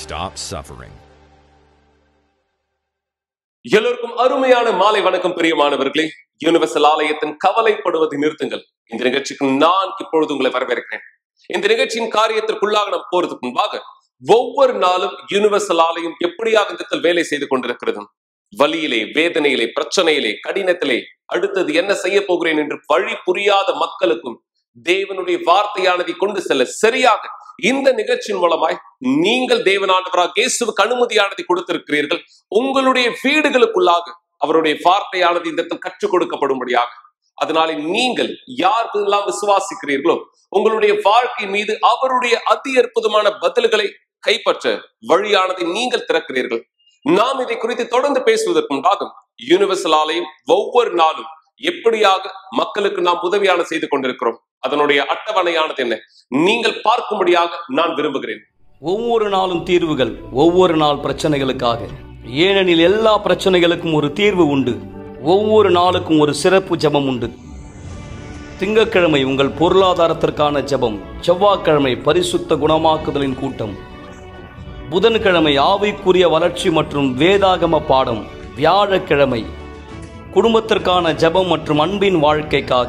stop suffering. எல்லோருக்கும் அருமையான மாலை வணக்கம் பிரியமானவர்களே யூனிவர்சல் ஆலயத்தின் கவலைப்படுவதை நிறுத்துங்கள் இந்த நிகழ்ச்சிக்கு நான் இப்பொழுது உங்களை வரவேற்கிறேன் இந்த நிகழ்ச்சியின் காரியத்திற்குள்ளாக நாம் போறதுக்கு முன்பாக ஒவ்வொரு நாளும் யூனிவர்சல் ஆலயம் எப்படியாக இந்த இடத்தில் வேலை செய்து கொண்டிருக்கிறது வலியிலே வேதனையிலே பிரச்சனையிலே கடினத்திலே அடுத்தது என்ன செய்ய போகிறேன் என்று வழி புரியாத மக்களுக்கும் தேவனுடைய வார்த்தையானதை கொண்டு செல்ல சரியாக இந்த நிகழ்ச்சியின் மூலமாய் நீங்கள் தேவனானவராக இயேசுவுக்கு அனுமதியானதை கொடுத்திருக்கிறீர்கள் உங்களுடைய வீடுகளுக்குள்ளாக அவருடைய வார்த்தையானது இந்த இடத்தில் கற்றுக் கொடுக்கப்படும்படியாக அதனாலே நீங்கள் யாருக்கெல்லாம் விசுவாசிக்கிறீர்களோ உங்களுடைய வாழ்க்கை மீது அவருடைய அதி அற்புதமான பதில்களை கைப்பற்ற வழியானதை நீங்கள் திறக்கிறீர்கள் நாம் இதை குறித்து தொடர்ந்து பேசுவதற்கு முன்பாக யூனிவர்சல் ஆலயம் ஒவ்வொரு நாளும் எப்படியாக மக்களுக்கு நாம் உதவியான செய்து கொண்டிருக்கிறோம் அதனுடைய அட்டவணையானது என்ன நீங்கள் பார்க்கும்படியாக நான் விரும்புகிறேன் ஒவ்வொரு நாளும் தீர்வுகள் ஒவ்வொரு நாள் பிரச்சனைகளுக்காக ஏனெனில் எல்லா பிரச்சனைகளுக்கும் ஒரு தீர்வு உண்டு ஒவ்வொரு நாளுக்கும் ஒரு சிறப்பு ஜெபம் உண்டு திங்கட்கிழமை உங்கள் பொருளாதாரத்திற்கான ஜெபம் செவ்வாய்க்கிழமை பரிசுத்த குணமாக்குதலின் கூட்டம் புதன்கிழமை ஆவிக்குரிய வளர்ச்சி மற்றும் வேதாகம பாடம் வியாழக்கிழமை குடும்பத்திற்கான ஜெபம் மற்றும் அன்பின் வாழ்க்கைக்காக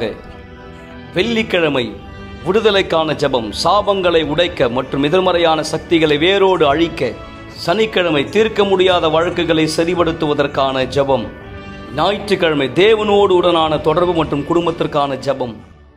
வெள்ளிக்கிழமை விடுதலைக்கான ஜெபம் சாபங்களை உடைக்க மற்றும் எதிர்மறையான சக்திகளை வேரோடு அழிக்க சனிக்கிழமை தீர்க்க முடியாத வழக்குகளை சரிபடுத்துவதற்கான ஜெபம் ஞாயிற்றுக்கிழமை தேவனோடு உடனான தொடர்பு மற்றும் குடும்பத்திற்கான ஜெபம்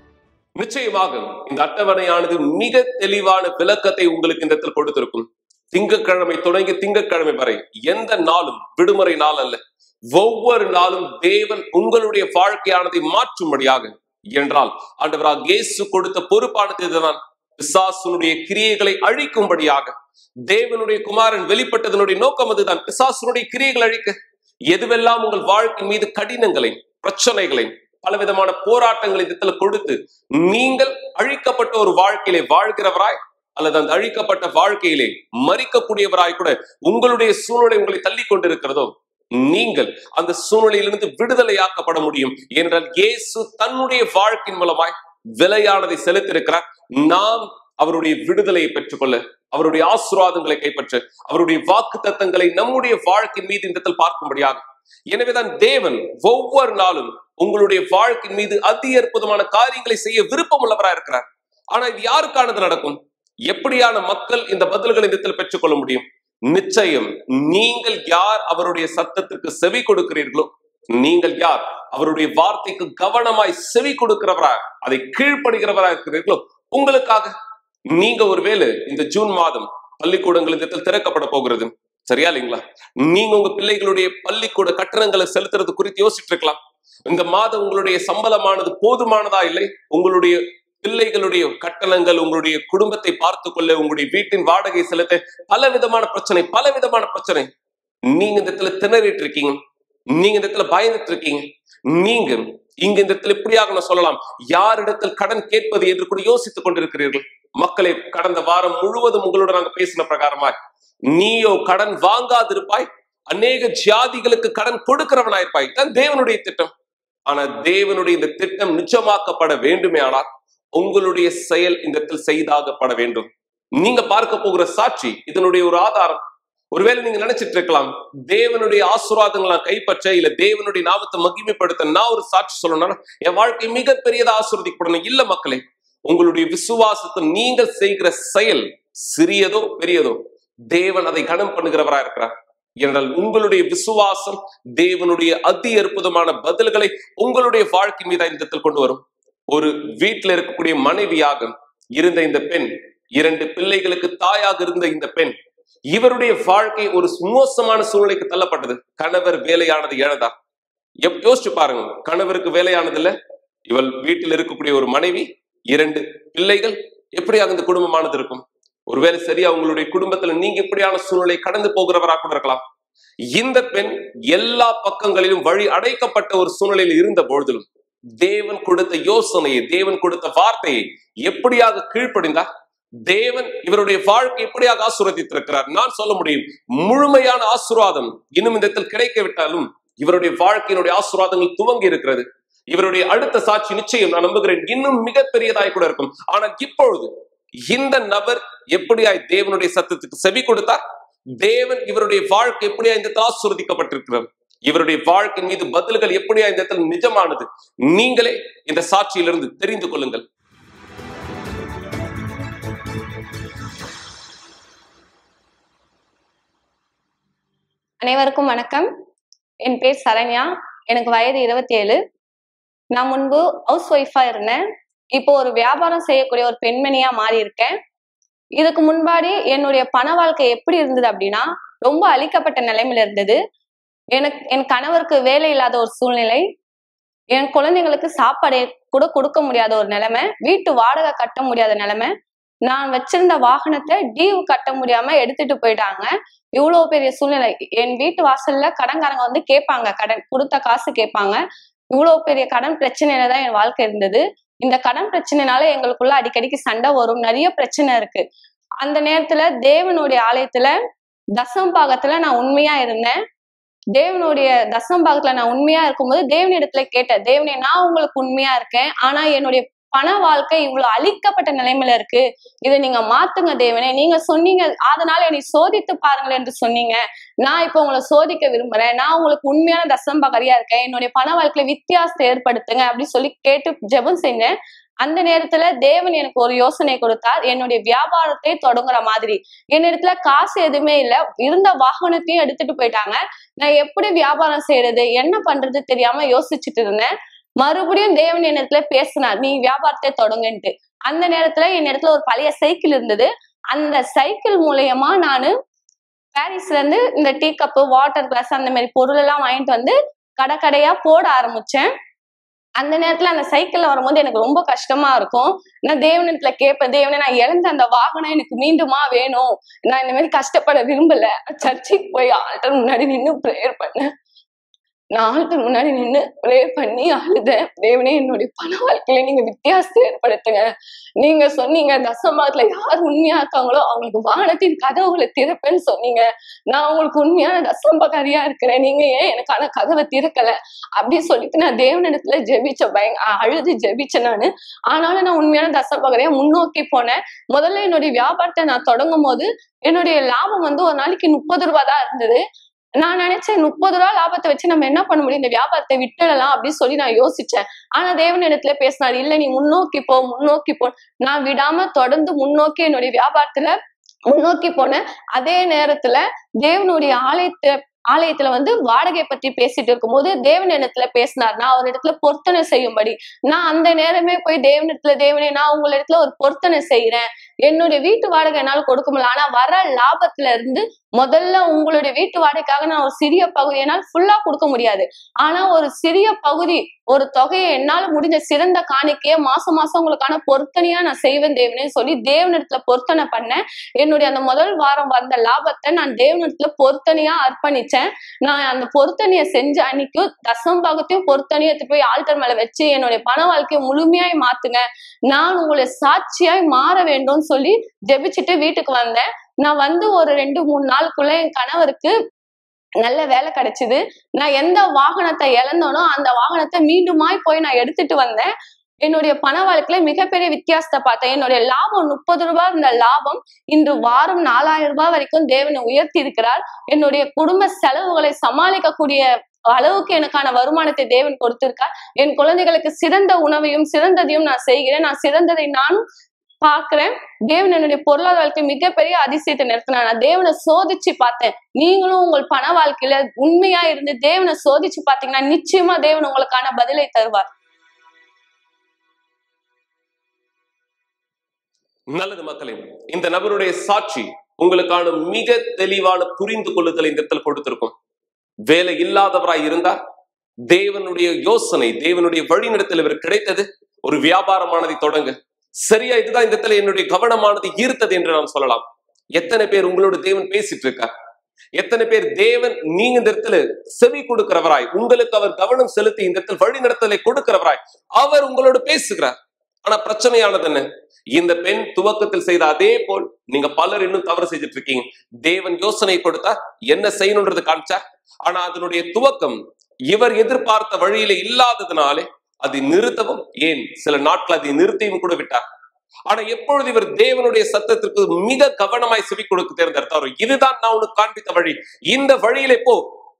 நிச்சயமாக இந்த அட்டவணையானது மிக தெளிவான விளக்கத்தை உங்களுக்கு இந்த இடத்தில் கொடுத்திருக்கும் திங்கட்கிழமை தொடங்கி திங்கட்கிழமை வரை எந்த நாளும் விடுமுறை நாள் அல்ல ஒவ்வொரு நாளும் தேவன் உங்களுடைய வாழ்க்கையானதை மாற்றும்படியாக என்றால் ஆண்டவராக இயேசு கொடுத்த பொறுப்பானது இதுதான் பிசாசுனுடைய கிரியைகளை அழிக்கும்படியாக தேவனுடைய குமாரன் வெளிப்பட்டதனுடைய நோக்கம் அதுதான் பிசாசுனுடைய கிரியைகளை அழிக்க எதுவெல்லாம் உங்கள் வாழ்க்கை மீது கடினங்களை பிரச்சனைகளை பலவிதமான போராட்டங்களை இடத்துல கொடுத்து நீங்கள் அழிக்கப்பட்ட ஒரு வாழ்க்கையிலே வாழ்கிறவராய் அல்லது அந்த அழிக்கப்பட்ட வாழ்க்கையிலே மறிக்கக்கூடியவராய் கூட உங்களுடைய சூழ்நிலை உங்களை தள்ளி கொண்டிருக்கிறதோ நீங்கள் அந்த சூழ்நிலையிலிருந்து விடுதலையாக்கப்பட முடியும் என்றால் இயேசு தன்னுடைய வாழ்க்கையின் மூலமாய் விலையானதை செலுத்திருக்கிறார் நாம் அவருடைய விடுதலையை பெற்றுக்கொள்ள அவருடைய ஆசீர்வாதங்களை கைப்பற்ற அவருடைய வாக்கு தத்தங்களை நம்முடைய வாழ்க்கை மீது இந்த இடத்தில் பார்க்கும்படியாக எனவேதான் தேவன் ஒவ்வொரு நாளும் உங்களுடைய வாழ்க்கை மீது அதி அற்புதமான காரியங்களை செய்ய விருப்பம் உள்ளவராக இருக்கிறார் ஆனா இது யாருக்கானது நடக்கும் எப்படியான மக்கள் இந்த பதில்களை இந்த இடத்தில் பெற்றுக்கொள்ள முடியும் நிச்சயம் நீங்கள் யார் அவருடைய சத்தத்திற்கு செவி கொடுக்கிறீர்களோ நீங்கள் யார் அவருடைய வார்த்தைக்கு கவனமாய் செவி கொடுக்கிறவரா அதை கீழ்ப்படுகிறவரா இருக்கிறீர்களோ உங்களுக்காக நீங்க ஒருவேளை இந்த ஜூன் மாதம் பள்ளிக்கூடங்கள் இந்த இடத்தில் திறக்கப்பட போகிறது சரியா இல்லைங்களா நீங்க உங்க பிள்ளைகளுடைய பள்ளிக்கூட கட்டணங்களை செலுத்துறது குறித்து யோசிச்சுட்டு இருக்கலாம் இந்த மாதம் உங்களுடைய சம்பளமானது போதுமானதா இல்லை உங்களுடைய பிள்ளைகளுடைய கட்டணங்கள் உங்களுடைய குடும்பத்தை பார்த்து கொள்ள உங்களுடைய வீட்டின் வாடகை செலுத்த பல விதமான பிரச்சனை பல விதமான பிரச்சனை நீங்க இந்த இடத்துல திணறிட்டு இருக்கீங்க நீங்க இந்த இடத்துல பயந்துட்டு இருக்கீங்க நீங்க இங்க இந்த இடத்துல எப்படியாக நான் சொல்லலாம் யாரிடத்தில் கடன் கேட்பது என்று கூட யோசித்துக் கொண்டிருக்கிறீர்கள் மக்களை கடந்த வாரம் முழுவதும் உங்களோட நாங்க பேசின பிரகாரமாய் நீயோ கடன் வாங்காதிருப்பாய் அநேக ஜாதிகளுக்கு கடன் கொடுக்கிறவனாயிருப்பாய் தான் தேவனுடைய திட்டம் ஆனா தேவனுடைய இந்த திட்டம் நிச்சயமாக்கப்பட வேண்டுமே ஆனால் உங்களுடைய செயல் இந்த இடத்தில் செய்தாகப்பட வேண்டும் நீங்க பார்க்க போகிற சாட்சி இதனுடைய ஒரு ஆதாரம் ஒருவேளை நீங்க நினைச்சிட்டு இருக்கலாம் தேவனுடைய ஆசீர்வாதங்களை நான் கைப்பற்ற இல்ல தேவனுடைய நாமத்தை மகிமைப்படுத்த நான் ஒரு சாட்சி சொல்லணும்னா என் வாழ்க்கை மிகப்பெரியதா ஆசீர்வதிக்கப்படணும் இல்ல மக்களே உங்களுடைய விசுவாசத்தை நீங்கள் செய்கிற செயல் சிறியதோ பெரியதோ தேவன் அதை கனம் பண்ணுகிறவரா இருக்கிறார் என்றால் உங்களுடைய விசுவாசம் தேவனுடைய அதி அற்புதமான பதில்களை உங்களுடைய வாழ்க்கை மீது இந்த இடத்தில் கொண்டு வரும் ஒரு வீட்டில் இருக்கக்கூடிய மனைவியாக இருந்த இந்த பெண் இரண்டு பிள்ளைகளுக்கு தாயாக இருந்த இந்த பெண் இவருடைய வாழ்க்கை ஒரு மோசமான சூழ்நிலைக்கு தள்ளப்பட்டது கணவர் வேலையானது இழந்தார் எப் யோசிச்சு பாருங்க கணவருக்கு வேலையானது இல்ல இவள் வீட்டில் இருக்கக்கூடிய ஒரு மனைவி இரண்டு பிள்ளைகள் எப்படியாக இந்த குடும்பமானது இருக்கும் ஒருவேளை சரியா உங்களுடைய குடும்பத்துல நீங்க இப்படியான சூழ்நிலை கடந்து போகிறவரா கூட இருக்கலாம் இந்த பெண் எல்லா பக்கங்களிலும் வழி அடைக்கப்பட்ட ஒரு சூழ்நிலையில் இருந்த பொழுதிலும் தேவன் கொடுத்த யோசனையை தேவன் கொடுத்த வார்த்தையை எப்படியாக கீழ்ப்படிந்தார் தேவன் இவருடைய வாழ்க்கை எப்படியாக ஆசீர்வதித்திருக்கிறார் நான் சொல்ல முடியும் முழுமையான ஆசீர்வாதம் இன்னும் இந்த இடத்தில் கிடைக்கவிட்டாலும் இவருடைய வாழ்க்கையினுடைய ஆசீர்வாதங்கள் துவங்கி இருக்கிறது இவருடைய அடுத்த சாட்சி நிச்சயம் நான் நம்புகிறேன் இன்னும் மிகப்பெரியதாய் கூட இருக்கும் ஆனால் இப்பொழுது இந்த நபர் எப்படியாய் தேவனுடைய சத்தத்துக்கு செவி கொடுத்தார் தேவன் இவருடைய வாழ்க்கை எப்படியா இந்த இடத்துல ஆசுரதிக்கப்பட்டிருக்கிறது இவருடைய வாழ்க்கை மீது பதில்கள் எப்படியா இந்த இடத்துல நிஜமானது நீங்களே இந்த சாட்சியிலிருந்து தெரிந்து கொள்ளுங்கள் அனைவருக்கும் வணக்கம் என் பேர் சரண்யா எனக்கு வயது இருபத்தி ஏழு நான் முன்பு ஹவுஸ் ஒய்ஃபா இருந்தேன் இப்போ ஒரு வியாபாரம் செய்யக்கூடிய ஒரு பெண்மணியா மாறி இருக்கேன் இதுக்கு முன்பாடி என்னுடைய பண வாழ்க்கை எப்படி இருந்தது அப்படின்னா ரொம்ப அழிக்கப்பட்ட நிலைமையில இருந்தது எனக்கு என் கணவருக்கு வேலை இல்லாத ஒரு சூழ்நிலை என் குழந்தைங்களுக்கு சாப்பாடு கூட கொடுக்க முடியாத ஒரு நிலைமை வீட்டு வாடகை கட்ட முடியாத நிலைமை நான் வச்சிருந்த வாகனத்தை டியூ கட்ட முடியாம எடுத்துட்டு போயிட்டாங்க இவ்வளவு பெரிய சூழ்நிலை என் வீட்டு வாசல்ல கடன்காரங்க வந்து கேட்பாங்க கடன் கொடுத்த காசு கேட்பாங்க இவ்வளவு பெரிய கடன் பிரச்சனையில தான் என் வாழ்க்கை இருந்தது இந்த கடன் பிரச்சனைனால எங்களுக்குள்ள அடிக்கடிக்கு சண்டை வரும் நிறைய பிரச்சனை இருக்கு அந்த நேரத்துல தேவனுடைய ஆலயத்துல தசம் பாகத்துல நான் உண்மையா இருந்தேன் தேவனுடைய தசம் பாகத்துல நான் உண்மையா இருக்கும்போது தேவனிடத்துல கேட்டேன் தேவனே நான் உங்களுக்கு உண்மையா இருக்கேன் ஆனா என்னுடைய பண வாழ்க்கை இவ்வளவு அழிக்கப்பட்ட நிலைமையில இருக்கு இதை நீங்க மாத்துங்க தேவனே நீங்க சொன்னீங்க அதனால என்னை சோதித்து பாருங்கள் என்று சொன்னீங்க நான் இப்ப உங்களை சோதிக்க விரும்புறேன் நான் உங்களுக்கு உண்மையான தசம்பகரியா இருக்கேன் என்னுடைய பண வாழ்க்கையில வித்தியாசத்தை ஏற்படுத்துங்க அப்படின்னு சொல்லி கேட்டு ஜெபம் செஞ்சேன் அந்த நேரத்துல தேவன் எனக்கு ஒரு யோசனை கொடுத்தார் என்னுடைய வியாபாரத்தை தொடங்குற மாதிரி என்னிடத்துல காசு எதுவுமே இல்ல இருந்த வாகனத்தையும் எடுத்துட்டு போயிட்டாங்க நான் எப்படி வியாபாரம் செய்யறது என்ன பண்றது தெரியாம யோசிச்சுட்டு இருந்தேன் மறுபடியும் தேவன் என்னிடத்துல பேசினார் நீ வியாபாரத்தை தொடங்குன்ட்டு அந்த நேரத்துல என் இடத்துல ஒரு பழைய சைக்கிள் இருந்தது அந்த சைக்கிள் மூலியமா நானு பாரிஸ்ல இருந்து இந்த டீ கப்பு வாட்டர் கிளாஸ் அந்த மாதிரி பொருள் எல்லாம் வாங்கிட்டு வந்து கடை கடையா போட ஆரம்பிச்சேன் அந்த நேரத்துல அந்த சைக்கிள்ல வரும்போது எனக்கு ரொம்ப கஷ்டமா இருக்கும் நான் தேவனத்துல கேட்பேன் தேவனே நான் இழந்த அந்த வாகனம் எனக்கு மீண்டுமா வேணும் நான் இந்த மாதிரி கஷ்டப்பட விரும்பல சர்ச்சுக்கு போய் ஆல்டர் முன்னாடி நின்று ப்ரேயர் பண்ணேன் நான் ஆல்டர் முன்னாடி நின்று ப்ரே பண்ணி அழுதேன் தேவனே என்னுடைய பண வாழ்க்கையில நீங்க வித்தியாசத்தை ஏற்படுத்துங்க நீங்க சொன்னீங்க தசமாத்துல யார் உண்மையா இருக்காங்களோ அவங்களுக்கு வானத்தின் கதவுகளை திறப்பேன்னு சொன்னீங்க நான் உங்களுக்கு உண்மையான தசம்பகாரியா இருக்கிறேன் நீங்க ஏன் எனக்கான கதவை திறக்கல அப்படி சொல்லிட்டு நான் தேவனிடத்துல ஜெபிச்ச பயங்க அழுது ஜெபிச்சேன் நானு ஆனாலும் நான் உண்மையான தசம்பகரையா முன்னோக்கி போனேன் முதல்ல என்னுடைய வியாபாரத்தை நான் தொடங்கும் போது என்னுடைய லாபம் வந்து ஒரு நாளைக்கு முப்பது ரூபாய் தான் இருந்தது நான் நினைச்சேன் முப்பது ரூபா லாபத்தை வச்சு நம்ம என்ன பண்ண முடியும் இந்த வியாபாரத்தை விட்டுடலாம் அப்படின்னு சொல்லி நான் யோசிச்சேன் ஆனா தேவன் இடத்துல பேசினார் இல்ல நீ முன்னோக்கி போ முன்னோக்கி போ நான் விடாம தொடர்ந்து முன்னோக்கி என்னுடைய வியாபாரத்துல முன்னோக்கி போனேன் அதே நேரத்துல தேவனுடைய ஆலயத்தை ஆலயத்துல வந்து வாடகை பற்றி பேசிட்டு இருக்கும்போது தேவன் இடத்துல பேசினார் நான் ஒரு இடத்துல பொருத்தனை செய்யும்படி நான் அந்த நேரமே போய் தேவனிடத்துல தேவனே நான் உங்க இடத்துல ஒரு பொருத்தனை செய்யறேன் என்னுடைய வீட்டு வாடகை என்னால கொடுக்க முடியல ஆனா வர லாபத்துல இருந்து முதல்ல உங்களுடைய வீட்டு வாடகைக்காக நான் ஒரு சிறிய பகுதி என்னால் ஃபுல்லா கொடுக்க முடியாது ஆனா ஒரு சிறிய பகுதி ஒரு தொகையை என்னால முடிஞ்ச சிறந்த காணிக்கைய மாசம் மாசம் உங்களுக்கான பொருத்தனையா நான் செய்வேன் தேவனே சொல்லி தேவனிடத்துல பொருத்தனை பண்ணேன் என்னுடைய அந்த முதல் வாரம் வந்த லாபத்தை நான் தேவனிடத்துல பொருத்தனையா அர்ப்பணிச்சேன் நான் அந்த பொருத்தனையை செஞ்ச அன்னைக்கு தசம் பாகத்தையும் பொருத்தனையும் எடுத்து போய் ஆல்டர் மேல வச்சு என்னுடைய பண வாழ்க்கையை முழுமையாய் மாத்துங்க நான் உங்களை சாட்சியாய் மாற வேண்டும் சொல்லி ஜெபிச்சுட்டு வீட்டுக்கு வந்தேன் நான் வந்து ஒரு ரெண்டு மூணு நாளுக்குள்ள என் கணவருக்கு நல்ல வேலை கிடைச்சது நான் எந்த வாகனத்தை இழந்தோனோ அந்த வாகனத்தை மீண்டுமாய் போய் நான் எடுத்துட்டு வந்தேன் என்னுடைய பண வாழ்க்கையில மிகப்பெரிய வித்தியாசத்தை பார்த்தேன் என்னுடைய லாபம் முப்பது ரூபாய் இருந்த லாபம் இன்று வாரம் நாலாயிரம் ரூபாய் வரைக்கும் தேவனை உயர்த்தி இருக்கிறார் என்னுடைய குடும்ப செலவுகளை சமாளிக்கக்கூடிய அளவுக்கு எனக்கான வருமானத்தை தேவன் கொடுத்திருக்கார் என் குழந்தைகளுக்கு சிறந்த உணவையும் சிறந்ததையும் நான் செய்கிறேன் நான் சிறந்ததை நானும் பார்க்கிறேன் தேவன் என்னுடைய பொருளாதார வாழ்க்கை மிகப்பெரிய அதிசயத்தை நிறுத்தினார் நான் தேவனை சோதிச்சு பார்த்தேன் நீங்களும் உங்கள் பண வாழ்க்கையில உண்மையா இருந்து தேவனை சோதிச்சு பார்த்தீங்கன்னா நிச்சயமா தேவன் உங்களுக்கான பதிலை தருவார் நல்லது மக்களே இந்த நபருடைய சாட்சி உங்களுக்கான மிக தெளிவான புரிந்து கொள்ளுதலை இந்த இடத்துல கொடுத்திருக்கும் வேலை இல்லாதவராய் இருந்தா தேவனுடைய யோசனை தேவனுடைய வழிநடத்தல் இவர் கிடைத்தது ஒரு வியாபாரமானதை தொடங்க சரியா இதுதான் இந்த இடத்துல என்னுடைய கவனமானது ஈர்த்தது என்று நாம் சொல்லலாம் எத்தனை பேர் உங்களோட தேவன் பேசிட்டு இருக்கார் எத்தனை பேர் தேவன் நீங்க இந்த இடத்துல செவி கொடுக்கிறவராய் உங்களுக்கு அவர் கவனம் செலுத்தி இந்த இடத்துல வழி நடத்தலை கொடுக்கிறவராய் அவர் உங்களோட பேசுகிறார் ஆனா பிரச்சனையானது என்ன இந்த பெண் துவக்கத்தில் செய்த அதே போல் நீங்க பலர் இன்னும் தவறு செஞ்சுட்டு இருக்கீங்க தேவன் யோசனை கொடுத்தா என்ன செய்யணும்ன்றது காமிச்சா ஆனா அதனுடைய துவக்கம் இவர் எதிர்பார்த்த வழியில இல்லாததுனாலே அதை நிறுத்தவும் ஏன் சில நாட்கள் அதை நிறுத்தியும் கூட விட்டார் ஆனா எப்பொழுது இவர் தேவனுடைய சத்தத்திற்கு மிக கவனமாய் செவி கொடுக்க தேர்ந்தெடுத்தாரோ இதுதான் நான் உனக்கு காண்பித்த வழி இந்த வழியிலே போ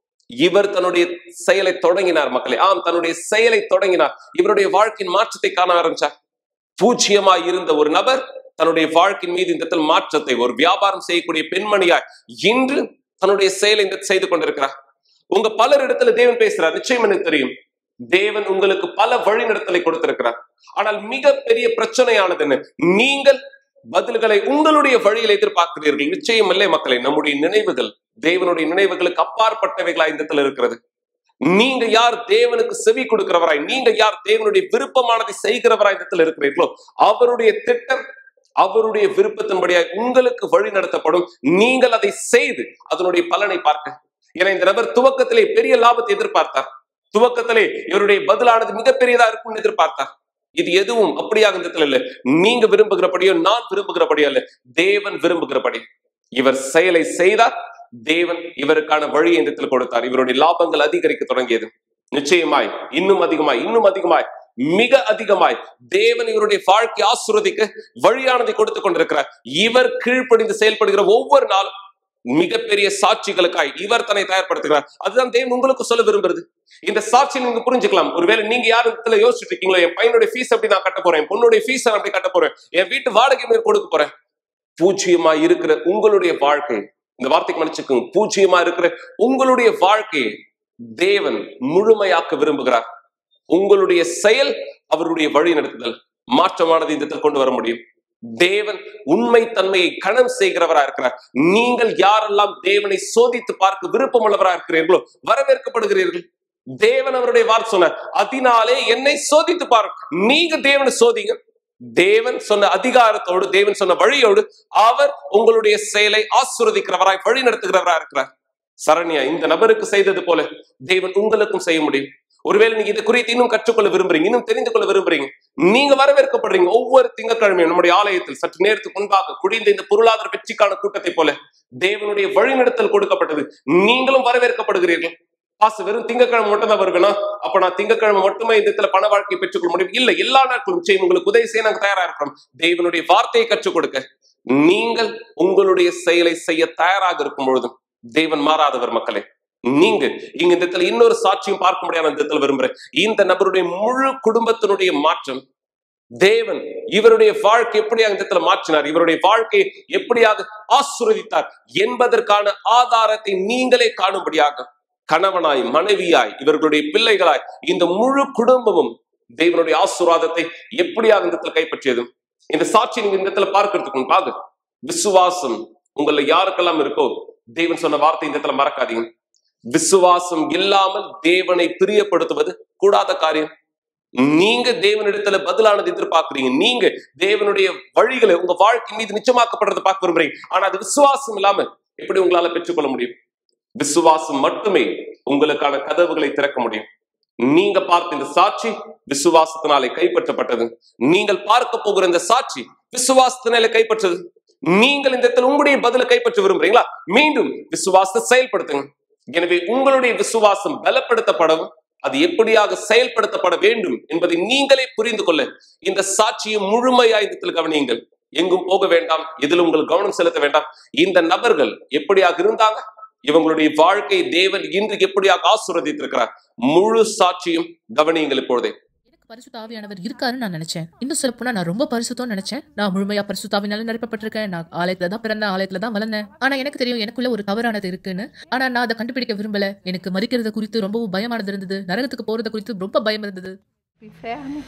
இவர் தன்னுடைய செயலை தொடங்கினார் மக்களே ஆம் தன்னுடைய செயலை தொடங்கினார் இவருடைய வாழ்க்கையின் மாற்றத்தை காண ஆரம்பிச்சார் பூஜ்ஜியமாய் இருந்த ஒரு நபர் தன்னுடைய வாழ்க்கையின் மீது இந்த இடத்தில் மாற்றத்தை ஒரு வியாபாரம் செய்யக்கூடிய பெண்மணியாய் இன்று தன்னுடைய செயலை இந்த செய்து கொண்டிருக்கிறார் உங்க பலர் இடத்துல தேவன் பேசுறார் நிச்சயம் எனக்கு தெரியும் தேவன் உங்களுக்கு பல வழிநடத்தலை கொடுத்திருக்கிறார் ஆனால் மிக பெரிய பிரச்சனையானது என்ன நீங்கள் பதில்களை உங்களுடைய வழியில் எதிர்பார்க்கிறீர்கள் நிச்சயம் இல்லை மக்களை நம்முடைய நினைவுகள் தேவனுடைய நினைவுகளுக்கு அப்பாற்பட்டவைகளா இந்த இடத்துல இருக்கிறது நீங்க யார் தேவனுக்கு செவி கொடுக்கிறவராய் நீங்க யார் தேவனுடைய விருப்பமானதை செய்கிறவராய் இந்த இடத்துல இருக்கிறீர்களோ அவருடைய திட்டம் அவருடைய விருப்பத்தின்படியாய் உங்களுக்கு வழி நடத்தப்படும் நீங்கள் அதை செய்து அதனுடைய பலனை பார்க்க ஏன்னா இந்த நபர் துவக்கத்திலே பெரிய லாபத்தை எதிர்பார்த்தார் துவக்கத்திலே இவருடைய பதிலானது மிகப்பெரியதா இருக்கும்னு எதிர்பார்த்தார் இது எதுவும் அப்படியாக இந்த இடத்துல இல்ல நீங்க விரும்புகிறபடியோ நான் விரும்புகிறபடியோ இல்ல தேவன் விரும்புகிறபடி இவர் செயலை செய்தார் தேவன் இவருக்கான வழியை இந்த இடத்துல கொடுத்தார் இவருடைய லாபங்கள் அதிகரிக்க தொடங்கியது நிச்சயமாய் இன்னும் அதிகமாய் இன்னும் அதிகமாய் மிக அதிகமாய் தேவன் இவருடைய வாழ்க்கை ஆசுரதிக்கு வழியானதை கொடுத்து கொண்டிருக்கிறார் இவர் கீழ்ப்படிந்து செயல்படுகிற ஒவ்வொரு நாளும் மிகப்பெரிய சாட்சிகளுக்காய் இவர் தன்னை தயார்படுத்துகிறார் அதுதான் தேவன் உங்களுக்கு சொல்ல விரும்புறது இந்த சாட்சி நீங்க புரிஞ்சுக்கலாம் ஒருவேளை நீங்க யார் இடத்துல யோசிச்சுட்டு இருக்கீங்களோ என் பையனுடைய ஃபீஸ் அப்படி நான் கட்ட போறேன் என் பொண்ணுடைய ஃபீஸ் அப்படி கட்ட போறேன் என் வீட்டு வாடகை மேல் கொடுக்க போறேன் பூஜ்ஜியமா இருக்கிற உங்களுடைய வாழ்க்கை இந்த வார்த்தைக்கு மன்னிச்சுக்கோங்க பூஜ்ஜியமா இருக்கிற உங்களுடைய வாழ்க்கையை தேவன் முழுமையாக்க விரும்புகிறார் உங்களுடைய செயல் அவருடைய வழி நடத்துதல் மாற்றமானது இந்த இடத்தில் கொண்டு வர முடியும் தேவன் உண்மை தன்மையை கணம் செய்கிறவரா இருக்கிறார் நீங்கள் யாரெல்லாம் தேவனை சோதித்து பார்க்க விருப்பம் உள்ளவரா இருக்கிறீர்களோ வரவேற்கப்படுகிறீர்கள் தேவன் அவருடைய வார்த்தை சொன்னார் அதனாலே என்னை சோதித்து பாருங்க நீங்க தேவனை சோதிங்க தேவன் சொன்ன அதிகாரத்தோடு தேவன் சொன்ன வழியோடு அவர் உங்களுடைய செயலை ஆசுரதிக்கிறவராய் வழி நடத்துகிறவரா இருக்கிறார் சரண்யா இந்த நபருக்கு செய்தது போல தேவன் உங்களுக்கும் செய்ய முடியும் ஒருவேளை நீங்க இது குறித்து இன்னும் கற்றுக்கொள்ள விரும்புறீங்க இன்னும் தெரிந்து கொள்ள விரும்புறீங்க நீங்க வரவேற்கப்படுறீங்க ஒவ்வொரு திங்கட்கிழமையும் நம்முடைய ஆலயத்தில் சற்று நேரத்துக்கு முன்பாக குடிந்த இந்த பொருளாதார வெற்றிக்கான கூட்டத்தை போல தேவனுடைய வழிநடத்தல் கொடுக்கப்பட்டது நீங்களும் வரவேற்கப்படுகிறீர்கள் பாசு வெறும் திங்கக்கிழமை மட்டும் தான் வருவேனா அப்ப நான் திங்கக்கிழமை மட்டுமே இந்த இடத்துல பண வாழ்க்கையை பெற்றுக்கொள்ள முடியும் இல்ல எல்லா நாட்களும் நிச்சயம் உங்களுக்கு உதவி செய்ய நாங்க தயாரா இருக்கிறோம் தேவனுடைய வார்த்தையை கற்றுக் கொடுக்க நீங்கள் உங்களுடைய செயலை செய்ய தயாராக இருக்கும் பொழுதும் தேவன் மாறாதவர் மக்களே நீங்க இங்க இந்த இடத்துல இன்னொரு சாட்சியும் பார்க்க முடியாத இந்த இடத்துல விரும்புறேன் இந்த நபருடைய முழு குடும்பத்தினுடைய மாற்றம் தேவன் இவருடைய வாழ்க்கை எப்படியாக இந்த இடத்துல மாற்றினார் இவருடைய வாழ்க்கையை எப்படியாக ஆசுரதித்தார் என்பதற்கான ஆதாரத்தை நீங்களே காணும்படியாக கணவனாய் மனைவியாய் இவர்களுடைய பிள்ளைகளாய் இந்த முழு குடும்பமும் தேவனுடைய ஆசீர்வாதத்தை எப்படியாக இந்த இடத்துல கைப்பற்றியது இந்த சாட்சி நீங்க இந்த இடத்துல பார்க்கறதுக்கு முன்பாக விசுவாசம் உங்களை யாருக்கெல்லாம் இருக்கோ தேவன் சொன்ன வார்த்தை இந்த இடத்துல மறக்காதீங்க விசுவாசம் இல்லாமல் தேவனை பிரியப்படுத்துவது கூடாத காரியம் நீங்க தேவனிடத்துல பதிலானது எதிர்பார்க்கிறீங்க நீங்க தேவனுடைய வழிகளை உங்க வாழ்க்கை மீது நிச்சயமாக்கப்படுறதை பார்க்க விரும்புறீங்க ஆனா அது விசுவாசம் இல்லாம எப்படி உங்களால பெற்றுக்கொள்ள முடியும் விசுவாசம் மட்டுமே உங்களுக்கான கதவுகளை திறக்க முடியும் நீங்க பார்த்த இந்த சாட்சி விசுவாசத்தினாலே கைப்பற்றப்பட்டது நீங்கள் பார்க்க போகிற இந்த சாட்சி விசுவாசத்தினாலே கைப்பற்றது நீங்கள் இந்த இடத்துல உங்களுடைய பதிலை கைப்பற்ற விரும்புறீங்களா மீண்டும் விசுவாசத்தை செயல்படுத்துங்க எனவே உங்களுடைய விசுவாசம் பலப்படுத்தப்படவும் அது எப்படியாக செயல்படுத்தப்பட வேண்டும் என்பதை நீங்களே புரிந்து கொள்ள இந்த சாட்சியை முழுமையாய் இந்த இடத்தில் கவனியுங்கள் எங்கும் போக வேண்டாம் இதில் உங்கள் கவனம் செலுத்த வேண்டாம் இந்த நபர்கள் எப்படியாக இருந்தாங்க இவங்களுடைய வாழ்க்கை தேவன் இன்று எப்படியாக ஆசுரதித்திருக்கிறார் முழு சாட்சியும் கவனியுங்கள் இப்பொழுதே எனக்கு பரிசுத்த ஆவியானவர் இருக்காருன்னு நான் நினைச்சேன் இன்னும் சொல்ல போனா நான் ரொம்ப பரிசுத்தம்னு நினைச்சேன் நான் முழுமையா பரிசுத்தாவினால நிரப்பப்பட்டிருக்கேன் நான் ஆலயத்துல தான் பிறந்தேன் ஆலயத்துல தான் வளர்ந்தேன் ஆனா எனக்கு தெரியும் எனக்குள்ள ஒரு தவறானது இருக்குன்னு ஆனா நான் அதை கண்டுபிடிக்க விரும்பல எனக்கு மறிக்கிறத குறித்து ரொம்பவும் பயமானது இருந்தது நரகத்துக்கு போறத குறித்து ரொம்ப பயம் இருந்தது Inferno.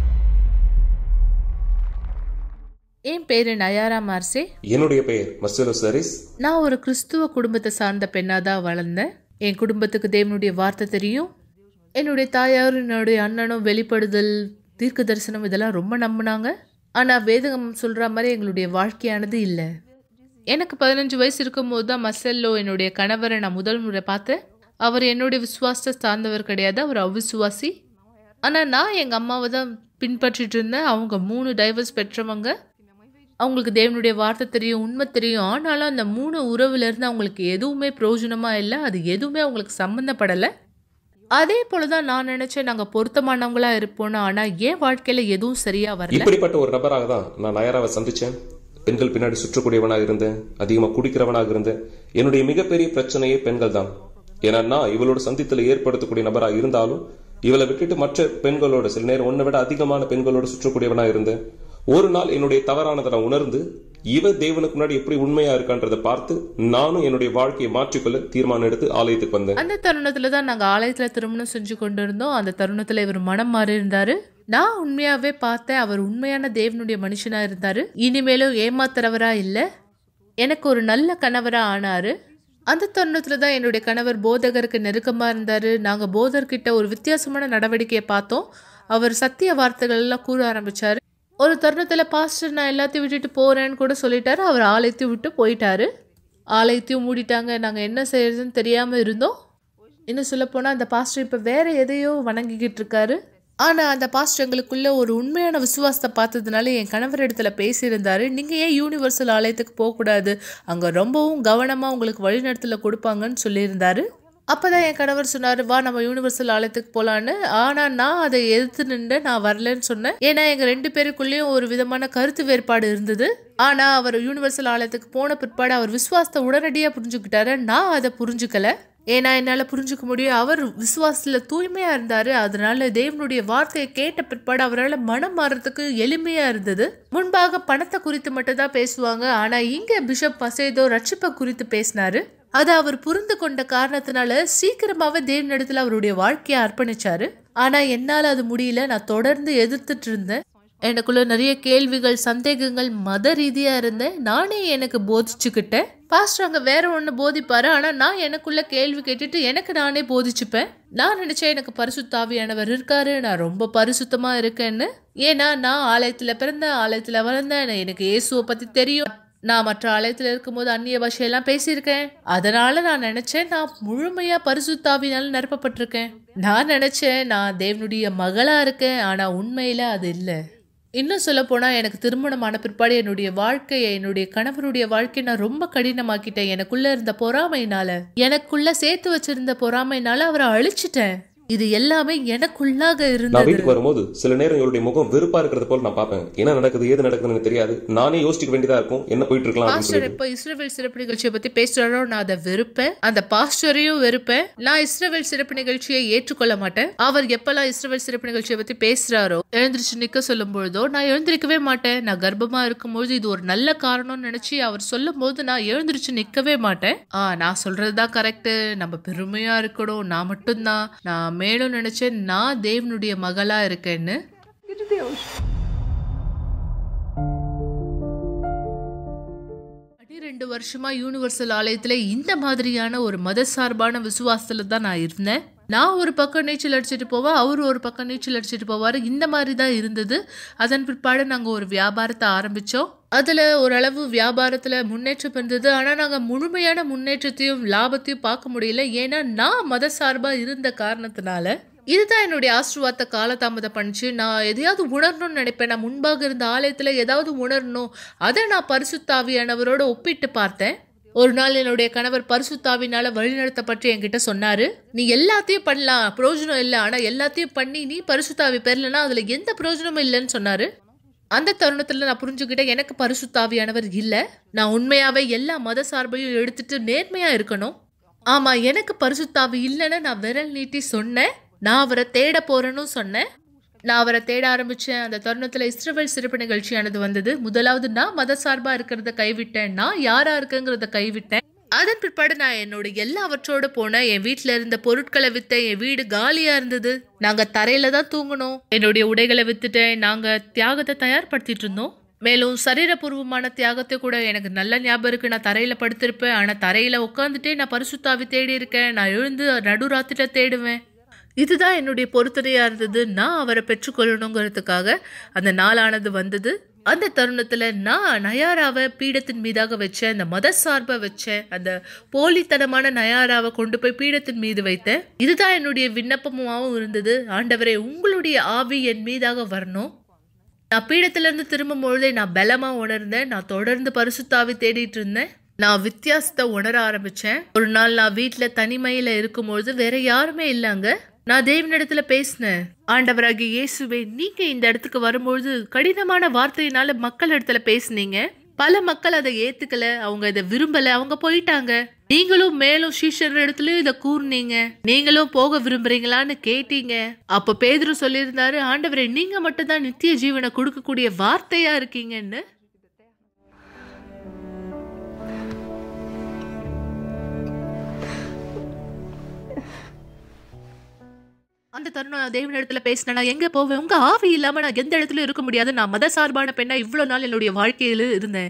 என் பேரு நயாரா மார்சே என்னுடைய பெயர் மஸ்டர் சரிஸ் நான் ஒரு கிறிஸ்துவ குடும்பத்தை சார்ந்த பெண்ணாக தான் வளர்ந்தேன் என் குடும்பத்துக்கு தேவனுடைய வார்த்தை தெரியும் என்னுடைய தாயாரும் என்னுடைய அண்ணனும் வெளிப்படுதல் தீர்க்க தரிசனம் இதெல்லாம் ரொம்ப நம்பினாங்க ஆனால் வேதகம் சொல்கிற மாதிரி எங்களுடைய வாழ்க்கையானது இல்லை எனக்கு பதினஞ்சு வயசு இருக்கும்போது தான் மசெல்லோ என்னுடைய கணவரை நான் முதல் முறை பார்த்தேன் அவர் என்னுடைய விசுவாசத்தை சார்ந்தவர் கிடையாது அவர் அவிசுவாசி ஆனால் நான் எங்கள் அம்மாவை தான் பின்பற்றிட்டு இருந்தேன் அவங்க மூணு டைவர்ஸ் பெற்றவங்க அவங்களுக்கு தேவனுடைய வார்த்தை தெரியும் உண்மை தெரியும் ஆனாலும் அந்த மூணு உறவுல இருந்து அவங்களுக்கு எதுவுமே பிரயோஜனமா இல்லை அது எதுவுமே அவங்களுக்கு சம்மந்தப்படலை அதே போலதான் நான் நினைச்சேன் நாங்க பொருத்தமானவங்களா இருப்போம்னு ஆனா என் வாழ்க்கையில எதுவும் சரியா வரல இப்படிப்பட்ட ஒரு நபராக தான் நான் நயராவை சந்திச்சேன் பெண்கள் பின்னாடி சுற்றக்கூடியவனாக இருந்தேன் அதிகமா குடிக்கிறவனாக இருந்தேன் என்னுடைய மிகப்பெரிய பிரச்சனையே பெண்கள் தான் ஏன்னா நான் இவளோட சந்தித்துல ஏற்படுத்தக்கூடிய நபராக இருந்தாலும் இவளை விட்டுட்டு மற்ற பெண்களோட சில நேரம் ஒன்றை விட அதிகமான பெண்களோட சுற்றக்கூடியவனா இருந்தேன் ஒரு நாள் என்னுடைய தவறானதை நான் உணர்ந்து இவ தேவனுக்கு முன்னாடி எப்படி உண்மையா இருக்கான்றதை பார்த்து நானும் என்னுடைய வாழ்க்கையை மாற்றிக்கொள்ள தீர்மானம் எடுத்து ஆலயத்துக்கு வந்தேன் அந்த தருணத்துல தான் நாங்க ஆலயத்துல திருமணம் செஞ்சு கொண்டு இருந்தோம் அந்த தருணத்துல இவர் மனம் மாறி இருந்தாரு நான் உண்மையாவே பார்த்தேன் அவர் உண்மையான தேவனுடைய மனுஷனா இருந்தாரு இனிமேலும் ஏமாத்துறவரா இல்ல எனக்கு ஒரு நல்ல கணவரா ஆனாரு அந்த தருணத்துல தான் என்னுடைய கணவர் போதகருக்கு நெருக்கமா இருந்தாரு நாங்க போதர்கிட்ட ஒரு வித்தியாசமான நடவடிக்கையை பார்த்தோம் அவர் சத்திய வார்த்தைகள் எல்லாம் கூற ஆரம்பிச்சாரு ஒரு தருணத்துல பாஸ்டர் நான் எல்லாத்தையும் விட்டுட்டு போறேன்னு கூட சொல்லிட்டாரு அவர் ஆலயத்தையும் விட்டு போயிட்டாரு ஆலயத்தையும் மூடிட்டாங்க நாங்கள் என்ன செய்யறதுன்னு தெரியாமல் இருந்தோம் இன்னும் சொல்லப்போனால் அந்த பாஸ்டர் இப்போ வேற எதையோ வணங்கிக்கிட்டு இருக்காரு ஆனால் அந்த பாஸ்டர் எங்களுக்குள்ள ஒரு உண்மையான விசுவாசத்தை பார்த்ததுனால என் கணவர் இடத்துல பேசியிருந்தாரு நீங்கள் ஏன் யூனிவர்சல் ஆலயத்துக்கு போகக்கூடாது அங்கே ரொம்பவும் கவனமாக உங்களுக்கு வழிநடத்தல கொடுப்பாங்கன்னு சொல்லியிருந்தாரு அப்பதான் என் கணவர் சொன்னாரு வா நம்ம யூனிவர்சல் ஆலயத்துக்கு போலான்னு ஆனா நான் அதை எதிர்த்து நின்று நான் வரலன்னு சொன்னேன் ஏன்னா எங்க ரெண்டு பேருக்குள்ளேயும் ஒரு விதமான கருத்து வேறுபாடு இருந்தது ஆனா அவர் யூனிவர்சல் ஆலயத்துக்கு போன பிற்பாடு அவர் விசுவாசத்தை உடனடியா புரிஞ்சுக்கிட்டாரு நான் அதை புரிஞ்சுக்கல ஏன்னா என்னால புரிஞ்சுக்க முடியும் அவர் விசுவாசத்துல தூய்மையா இருந்தாரு அதனால தேவனுடைய வார்த்தையை கேட்ட பிற்பாடு அவரால் மனம் மாறுறதுக்கு எளிமையா இருந்தது முன்பாக பணத்தை குறித்து மட்டும் தான் பேசுவாங்க ஆனா இங்க பிஷப் பசேதோ ரட்சிப்பை குறித்து பேசினாரு அதை அவர் புரிந்து கொண்ட காரணத்தினால சீக்கிரமாவே தேவனிடத்துல அவருடைய வாழ்க்கையை அர்ப்பணிச்சாரு ஆனா என்னால அது முடியல நான் தொடர்ந்து எதிர்த்துட்டு இருந்தேன் எனக்குள்ள நிறைய கேள்விகள் சந்தேகங்கள் மத ரீதியா இருந்தேன் நானே எனக்கு போதிச்சுக்கிட்டேன் பாஸ்டர் அங்க வேற ஒண்ணு போதிப்பாரு ஆனா நான் எனக்குள்ள கேள்வி கேட்டுட்டு எனக்கு நானே போதிச்சுப்பேன் நான் நினைச்சேன் எனக்கு பரிசுத்தாவியானவர் இருக்காரு நான் ரொம்ப பரிசுத்தமா இருக்கேன்னு ஏன்னா நான் ஆலயத்துல பிறந்தேன் ஆலயத்துல வளர்ந்தேன் எனக்கு இயேசுவை பத்தி தெரியும் நான் மற்ற ஆலயத்தில் இருக்கும்போது அந்நிய பாஷையெல்லாம் பேசியிருக்கேன் அதனால நான் நினைச்சேன் நான் முழுமையா பரிசுத்தாவினால நிரப்பப்பட்டிருக்கேன் நான் நினைச்சேன் நான் தேவனுடைய மகளா இருக்கேன் ஆனா உண்மையில அது இல்லை இன்னும் சொல்ல போனா எனக்கு திருமணமான பிற்பாடு என்னுடைய வாழ்க்கையை என்னுடைய கணவருடைய வாழ்க்கையை நான் ரொம்ப கடினமாக்கிட்டேன் எனக்குள்ள இருந்த பொறாமையினால எனக்குள்ள சேர்த்து வச்சிருந்த பொறாமையினால அவரை அழிச்சிட்டேன் இது எல்லாமே எனக்குள்ளாக நான் இருந்தது வீட்டுக்கு வரும்போது சில நேரம் இவருடைய முகம் வெறுப்பா இருக்கிறது போல நான் பார்ப்பேன் என்ன நடக்குது ஏது நடக்குதுன்னு எனக்கு தெரியாது நானே யோசிக்க வேண்டியதா இருக்கும் என்ன போயிட்டு இருக்கலாம் அப்படின்னு பாஸ்டர் சொல்லிட்டு எப்ப இஸ்ரவேல் சிறப்பு நிகழ்ச்சியை பத்தி பேசுறாரோ நான் அதை வெறுப்பேன் அந்த பாஸ்டரையும் வெறுப்பேன் நான் இஸ்ரவேல் சிறப்பு நிகழ்ச்சியை ஏற்றுக்கொள்ள மாட்டேன் அவர் எப்பெல்லாம் இஸ்ரவேல் சிறப்பு நிகழ்ச்சியை பத்தி பேசுறாரோ எழுந்திருச்சு நிக்க சொல்லும் பொழுதோ நான் எழுந்திருக்கவே மாட்டேன் நான் கர்ப்பமா இருக்கும்போது இது ஒரு நல்ல காரணம்னு நினைச்சு அவர் சொல்லும் போது நான் எழுந்திருச்சு நிக்கவே மாட்டேன் ஆ நான் சொல்றதுதான் கரெக்ட் நம்ம பெருமையா இருக்கணும் நான் மட்டும்தான் நான் மேலும் நினைச்சேன் நான் தேவனுடைய மகளா இருக்கேன்னு பன்னிரெண்டு வருஷமா யூனிவர்சல் ஆலயத்துல இந்த மாதிரியான ஒரு மத சார்பான விசுவாசத்துல தான் நான் இருந்தேன் நான் ஒரு பக்கம் நீச்சல் அடிச்சிட்டு போவேன் அவர் ஒரு பக்கம் நீச்சல் அடிச்சிட்டு போவார் இந்த மாதிரி தான் இருந்தது அதன் பிற்பாடு நாங்கள் ஒரு வியாபாரத்தை ஆரம்பித்தோம் அதில் ஓரளவு வியாபாரத்தில் முன்னேற்றம் இருந்தது ஆனால் நாங்கள் முழுமையான முன்னேற்றத்தையும் லாபத்தையும் பார்க்க முடியல ஏன்னா நான் மத சார்பாக இருந்த காரணத்தினால இதுதான் என்னுடைய ஆசீர்வாதத்தை காலதாமதம் பண்ணுச்சு நான் எதையாவது உணரணும்னு நினைப்பேன் நான் முன்பாக இருந்த ஆலயத்தில் ஏதாவது உணரணும் அதை நான் பரிசுத்தாவியானவரோட ஒப்பிட்டு பார்த்தேன் ஒரு நாள் என்னுடைய கணவர் பரிசுத்தாவினால வழிநடத்தப்பட்டு என்கிட்ட சொன்னாரு நீ எல்லாத்தையும் பண்ணலாம் பிரயோஜனம் இல்லை ஆனா எல்லாத்தையும் பண்ணி நீ பரிசுத்தாவி பெறலனா அதுல எந்த பிரயோஜனமும் இல்லைன்னு சொன்னாரு அந்த தருணத்துல நான் புரிஞ்சுக்கிட்டேன் எனக்கு பரிசுத்தாவியானவர் இல்ல நான் உண்மையாவே எல்லா மத சார்பையும் எடுத்துட்டு நேர்மையா இருக்கணும் ஆமா எனக்கு பரிசுத்தாவி இல்லைன்னு நான் விரல் நீட்டி சொன்னேன் நான் அவரை தேட போறேன்னு சொன்னேன் நான் அவரை தேட ஆரம்பிச்சேன் அந்த தருணத்துல இஸ்ரவேல் சிறப்பு நிகழ்ச்சியானது வந்தது முதலாவது நான் மத சார்பா இருக்கிறத கைவிட்டேன் நான் யாரா இருக்கேங்கிறத கைவிட்டேன் அதன் பிற்பாடு நான் என்னோட எல்லாவற்றோட போனேன் என் வீட்ல இருந்த பொருட்களை வித்தேன் என் வீடு காலியா இருந்தது நாங்க தரையில தான் தூங்கணும் என்னுடைய உடைகளை வித்துட்டேன் நாங்க தியாகத்தை தயார்படுத்திட்டு இருந்தோம் மேலும் சரீரபூர்வமான தியாகத்தை கூட எனக்கு நல்ல ஞாபகம் இருக்கு நான் தரையில படுத்திருப்பேன் ஆனா தரையில உட்காந்துட்டே நான் பரிசுத்தாவி தேடி இருக்கேன் நான் எழுந்து நடுராத்திரில தேடுவேன் இதுதான் என்னுடைய பொறுத்தனையா இருந்தது நான் அவரை பெற்றுக்கொள்ளணுங்கிறதுக்காக அந்த நாளானது வந்தது அந்த தருணத்துல நான் நயாராவை பீடத்தின் மீதாக வச்சேன் அந்த மத சார்பை வச்சேன் அந்த போலித்தனமான நயாராவை கொண்டு போய் பீடத்தின் மீது வைத்தேன் இதுதான் என்னுடைய விண்ணப்பமாகவும் இருந்தது ஆண்டவரே உங்களுடைய ஆவி என் மீதாக வரணும் நான் பீடத்திலிருந்து திரும்பும் பொழுதே நான் பலமா உணர்ந்தேன் நான் தொடர்ந்து பரிசுத்தாவி தேடிட்டு இருந்தேன் நான் வித்தியாசத்தை உணர ஆரம்பிச்சேன் ஒரு நாள் நான் வீட்டில் தனிமையில இருக்கும்பொழுது வேற யாருமே இல்லைங்க நான் தேவனிடத்துல பேசினேன் ஆண்டவராகிய இயேசுவே நீங்க இந்த இடத்துக்கு வரும்பொழுது கடினமான வார்த்தையினால மக்கள் இடத்துல பேசுனீங்க பல மக்கள் அதை ஏத்துக்கல அவங்க இதை விரும்பல அவங்க போயிட்டாங்க நீங்களும் மேலும் சீஷர் இடத்துலயும் இதை கூர்னீங்க நீங்களும் போக விரும்புறீங்களான்னு கேட்டீங்க அப்ப பேதுரு சொல்லியிருந்தாரு ஆண்டவரே நீங்க மட்டும்தான் நித்திய ஜீவனை கொடுக்கக்கூடிய வார்த்தையா இருக்கீங்கன்னு அந்த தருணம் நான் தேவன் இடத்துல பேசினேன் நான் எங்க போவேன் உங்க ஆவி இல்லாம நான் எந்த இடத்துல இருக்க முடியாது நான் மத சார்பான பெண்ணா இவ்வளவு நாள் என்னுடைய வாழ்க்கையில இருந்தேன்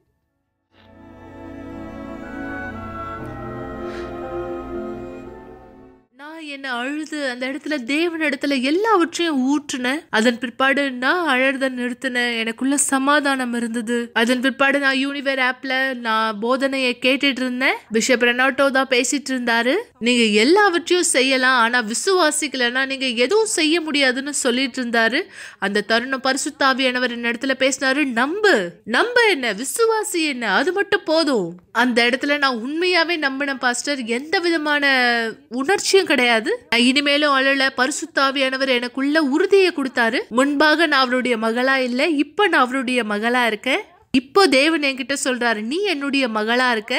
நான் என்ன அழுது அந்த இடத்துல தேவன் இடத்துல எல்லாவற்றையும் ஊற்றுனேன் அதன் பிற்பாடு நான் அழறத நிறுத்தினேன் எனக்குள்ள சமாதானம் இருந்தது அதன் பிற்பாடு நான் யூனிவேர் ஆப்ல நான் போதனையை கேட்டுட்டு இருந்தேன் பிஷப் ரெனாட்டோ தான் பேசிட்டு இருந்தாரு நீங்க எல்லாவற்றையும் செய்யலாம் ஆனா விசுவாசிக்கலன்னா நீங்க எதுவும் செய்ய முடியாதுன்னு சொல்லிட்டு இருந்தாரு அந்த தருணம் பரிசுத்தாவியானவர் என் இடத்துல பேசினாரு நம்பு நம்ப என்ன விசுவாசி என்ன அது மட்டும் போதும் அந்த இடத்துல நான் உண்மையாவே நம்பினேன் பாஸ்டர் எந்த விதமான உணர்ச்சியும் கிடையாது நான் இனிமேலும் அழல பரிசுத்தாவியானவர் எனக்குள்ள உறுதியை கொடுத்தாரு முன்பாக நான் அவருடைய மகளா இல்ல இப்ப நான் அவருடைய மகளா இருக்கேன் இப்போ தேவன் என்கிட்ட சொல்றாரு நீ என்னுடைய மகளா இருக்க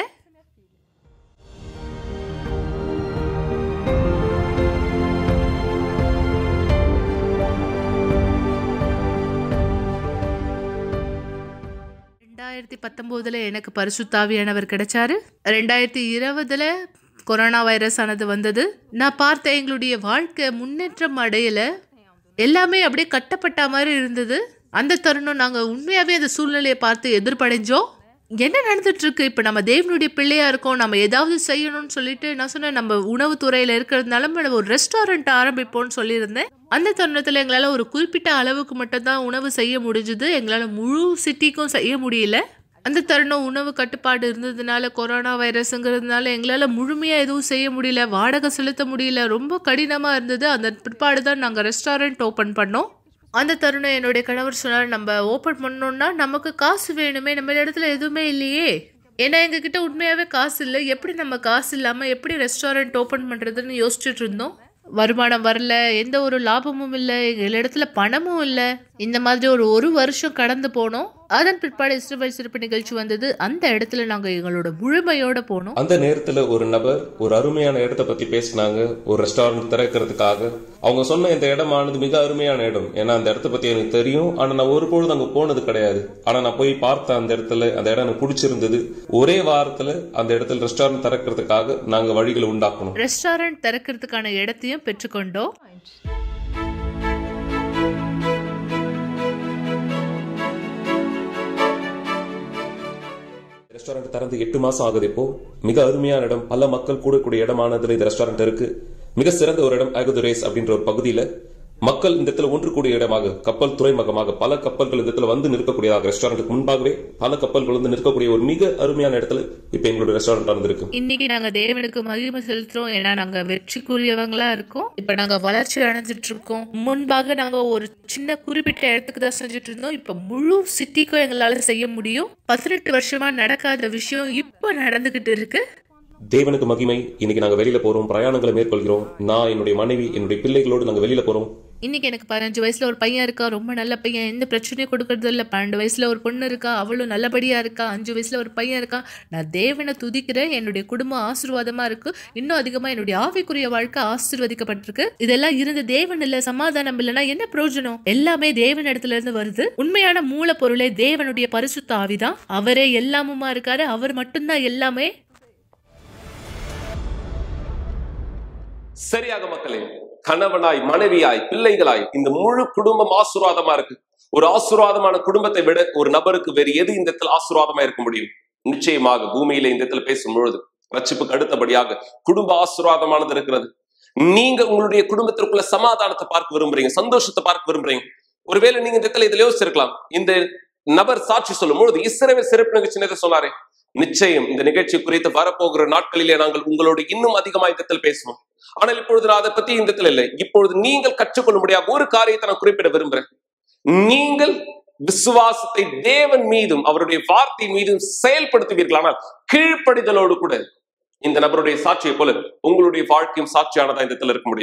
ரெண்டாயிரத்தி பத்தொம்போதுல எனக்கு பரிசுத்தாவியானவர் கிடைச்சாரு ரெண்டாயிரத்தி இருபதுல கொரோனா வைரஸ் ஆனது வந்தது நான் பார்த்த எங்களுடைய வாழ்க்கை முன்னேற்றம் அடையல எல்லாமே அப்படியே கட்டப்பட்ட மாதிரி இருந்தது அந்த தருணம் நாங்க உண்மையாவே அந்த சூழ்நிலையை பார்த்து எதிர்ப்படைஞ்சோம் என்ன நடந்துட்டு இருக்கு இப்ப நம்ம தேவனுடைய பிள்ளையா இருக்கோம் நம்ம ஏதாவது செய்யணும்னு சொல்லிட்டு நான் சொன்னேன் நம்ம உணவுத்துறையில இருக்கிறதுனால நம்ம ஒரு ரெஸ்டாரண்ட் ஆரம்பிப்போம்னு சொல்லியிருந்தேன் அந்த தருணத்துல எங்களால ஒரு குறிப்பிட்ட அளவுக்கு மட்டும்தான் உணவு செய்ய முடிஞ்சுது எங்களால முழு சிட்டிக்கும் செய்ய முடியல அந்த தருணம் உணவு கட்டுப்பாடு இருந்ததுனால கொரோனா வைரஸுங்கிறதுனால எங்களால் முழுமையாக எதுவும் செய்ய முடியல வாடகை செலுத்த முடியல ரொம்ப கடினமாக இருந்தது அந்த பிற்பாடு தான் நாங்கள் ரெஸ்டாரண்ட் ஓப்பன் பண்ணோம் அந்த தருணம் என்னுடைய கணவர் சொன்னார் நம்ம ஓப்பன் பண்ணோம்னா நமக்கு காசு வேணுமே நம்ம இடத்துல எதுவுமே இல்லையே ஏன்னா எங்ககிட்ட உண்மையாகவே காசு இல்லை எப்படி நம்ம காசு இல்லாமல் எப்படி ரெஸ்டாரண்ட் ஓப்பன் பண்ணுறதுன்னு யோசிச்சுட்டு இருந்தோம் வருமானம் வரல எந்த ஒரு லாபமும் இல்லை எங்கள் இடத்துல பணமும் இல்லை இந்த மாதிரி ஒரு ஒரு வருஷம் கடந்து போனோம் அதன் பிற்பாடு இஸ்ரவேல் சிறப்பு நிகழ்ச்சி வந்தது அந்த இடத்துல நாங்கள் எங்களோட முழுமையோட போனோம் அந்த நேரத்துல ஒரு நபர் ஒரு அருமையான இடத்த பத்தி பேசினாங்க ஒரு ரெஸ்டாரண்ட் திறக்கிறதுக்காக அவங்க சொன்ன இந்த இடமானது மிக அருமையான இடம் ஏன்னா அந்த இடத்த பத்தி எனக்கு தெரியும் ஆனா நான் ஒரு பொழுது அங்க போனது கிடையாது ஆனா நான் போய் பார்த்த அந்த இடத்துல அந்த இடம் எனக்கு பிடிச்சிருந்தது ஒரே வாரத்துல அந்த இடத்துல ரெஸ்டாரண்ட் திறக்கிறதுக்காக நாங்க வழிகளை உண்டாக்கணும் ரெஸ்டாரண்ட் திறக்கிறதுக்கான இடத்தையும் பெற்றுக்கொண்டோம் ரெஸ்டாரண்ட் திறந்து எட்டு மாசம் ஆகுது இப்போ மிக அருமையான இடம் பல மக்கள் கூடக்கூடிய இடமானதுல இந்த ரெஸ்டாரண்ட் இருக்கு மிக சிறந்த ஒரு இடம் அகதுரேஸ் அப்படின்ற ஒரு பகுதியில மக்கள் இந்த இடத்துல ஒன்று கூடிய இடமாக கப்பல் துறைமுகமாக பல கப்பல்கள் இந்த இடத்துல வந்து நிற்கக்கூடியதாக ரெஸ்டாரண்ட்டுக்கு முன்பாகவே பல கப்பல்கள் வந்து நிற்கக்கூடிய ஒரு மிக அருமையான இடத்துல இப்ப எங்களோட ரெஸ்டாரண்ட் இருந்திருக்கு இன்னைக்கு நாங்க தேவனுக்கு மகிமை செலுத்துறோம் ஏன்னா நாங்க வெற்றிக்குரியவங்களா இருக்கோம் இப்ப நாங்க வளர்ச்சி அடைஞ்சிட்டு இருக்கோம் முன்பாக நாங்க ஒரு சின்ன குறிப்பிட்ட இடத்துக்கு தான் செஞ்சுட்டு இருந்தோம் இப்ப முழு சிட்டிக்கும் எங்களால செய்ய முடியும் பதினெட்டு வருஷமா நடக்காத விஷயம் இப்ப நடந்துகிட்டு இருக்கு தேவனுக்கு மகிமை இன்னைக்கு நாங்க வெளியில போறோம் பிரயாணங்களை மேற்கொள்கிறோம் நான் என்னுடைய மனைவி என்னுடைய பிள்ளைகளோடு நாங்க வெளியில போறோம் இன்னைக்கு எனக்கு பதினஞ்சு வயசுல ஒரு பையன் இருக்கா ரொம்ப நல்ல பையன் எந்த பிரச்சனையும் கொடுக்கறது இல்ல பன்னெண்டு வயசுல ஒரு பொண்ணு இருக்கா அவளும் நல்லபடியா இருக்கா அஞ்சு வயசுல ஒரு பையன் இருக்கா நான் தேவனை துதிக்கிறேன் என்னுடைய குடும்பம் ஆசீர்வாதமா இருக்கு இன்னும் அதிகமா என்னுடைய ஆவிக்குரிய வாழ்க்கை ஆசீர்வதிக்கப்பட்டிருக்கு இதெல்லாம் இருந்த தேவன் இல்ல சமாதானம் இல்லைன்னா என்ன பிரயோஜனம் எல்லாமே தேவன் இடத்துல இருந்து வருது உண்மையான மூலப்பொருளே தேவனுடைய பரிசுத்த ஆவிதான் அவரே எல்லாமுமா இருக்காரு அவர் மட்டும்தான் எல்லாமே சரியாக மக்களே கணவனாய் மனைவியாய் பிள்ளைகளாய் இந்த முழு குடும்பம் ஆசீர்வாதமா இருக்கு ஒரு ஆசீர்வாதமான குடும்பத்தை விட ஒரு நபருக்கு வேறு எது இந்த இடத்துல ஆசீர்வாதமா இருக்க முடியும் நிச்சயமாக பூமியில இந்த இடத்துல பேசும் பொழுது ரட்சிப்புக்கு அடுத்தபடியாக குடும்ப ஆசீர்வாதமானது இருக்கிறது நீங்க உங்களுடைய குடும்பத்திற்குள்ள சமாதானத்தை பார்க்க விரும்புறீங்க சந்தோஷத்தை பார்க்க விரும்புறீங்க ஒருவேளை நீங்க இந்த இடத்துல இதுல யோசிச்சிருக்கலாம் இந்த நபர் சாட்சி சொல்லும் பொழுது இஸ்ரவேல் சிறப்பு நிகழ்ச்சி நேரத்தை சொன்னாரே நிச்சயம் இந்த நிகழ்ச்சி குறித்து வரப்போகிற நாட்களிலே நாங்கள் உங்களோடு இன்னும் அதிகமாக இந்த இடத்தில் பேசுவோம் ஆனால் இப்பொழுது நான் அதை பத்தி இந்த இடத்துல இல்லை இப்பொழுது நீங்கள் கற்றுக்கொள்ளும்படியாக ஒரு காரியத்தை நான் குறிப்பிட விரும்புகிறேன் நீங்கள் விசுவாசத்தை தேவன் மீதும் அவருடைய வார்த்தை மீதும் செயல்படுத்துவீர்களானால் கீழ்ப்படிதலோடு கூட இந்த நபருடைய சாட்சியை போல உங்களுடைய வாழ்க்கையும் சாட்சியானதா இந்த இடத்துல இருக்க முடியும்